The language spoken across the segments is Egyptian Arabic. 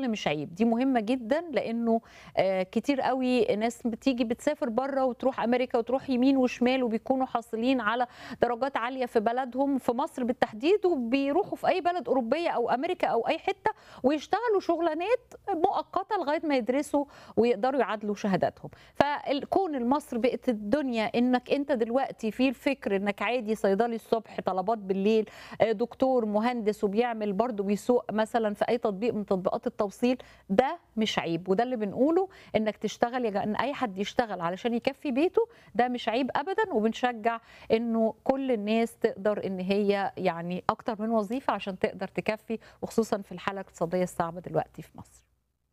الاقل مش عيب دي مهمه جدا لانه آه، كتير قوي ناس بتيجي بتسافر بره وتروح امريكا وتروح يمين وشمال وبيكونوا حاصلين على درجات عاليه في بلدهم في مصر بالتحديد وبيروحوا في اي بلد اوروبيه او امريكا او اي حته ويشتغلوا شغلانات مؤقته لغايه ما يدرسوا ويقدروا يعادلوا شهاداتهم فكون مصر بقت الدنيا انك انت دلوقتي في الفكر انك عادي صيدلي الصبح طلبات بالليل آه، دكتور مهندس وبيعمل برضه بيسوق مثلا في اي تطبيق من تطبيقات التوصيل ده مش عيب وده اللي بنقوله انك تشتغل يا جماعة، ان اي حد يشتغل علشان يكفي بيته ده مش عيب ابدا وبنشجع انه كل الناس تقدر ان هي يعني اكتر من وظيفه عشان تقدر تكفي وخصوصا في الحاله الاقتصاديه الصعبه دلوقتي في مصر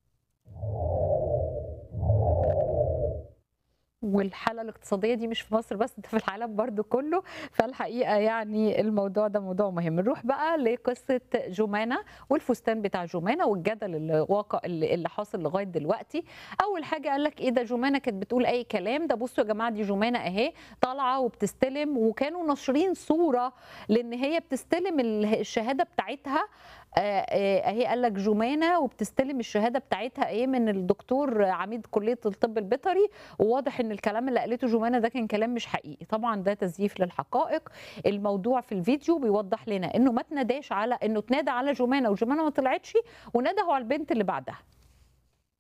والحالة الاقتصادية دي مش في مصر بس ده في العالم برضو كله فالحقيقة يعني الموضوع ده موضوع مهم نروح بقى لقصة جومانا والفستان بتاع جومانا والجدل اللي واقع اللي اللي حاصل لغاية دلوقتي أول حاجة قال لك إيه ده جومانا كانت بتقول أي كلام ده بصوا يا جماعة دي جومانا أهي طالعة وبتستلم وكانوا ناشرين صورة لأن هي بتستلم ال- الشهادة بتاعتها آه، آه، اهي قال لك جومانا وبتستلم الشهاده بتاعتها ايه من الدكتور عميد كليه الطب البيطري وواضح ان الكلام اللي قالته جومانا ده كان كلام مش حقيقي طبعا ده تزييف للحقائق الموضوع في الفيديو بيوضح لنا انه ما تناداش على انه تنادى على جومانا وجومانا ما طلعتش ونادوا على البنت اللي بعدها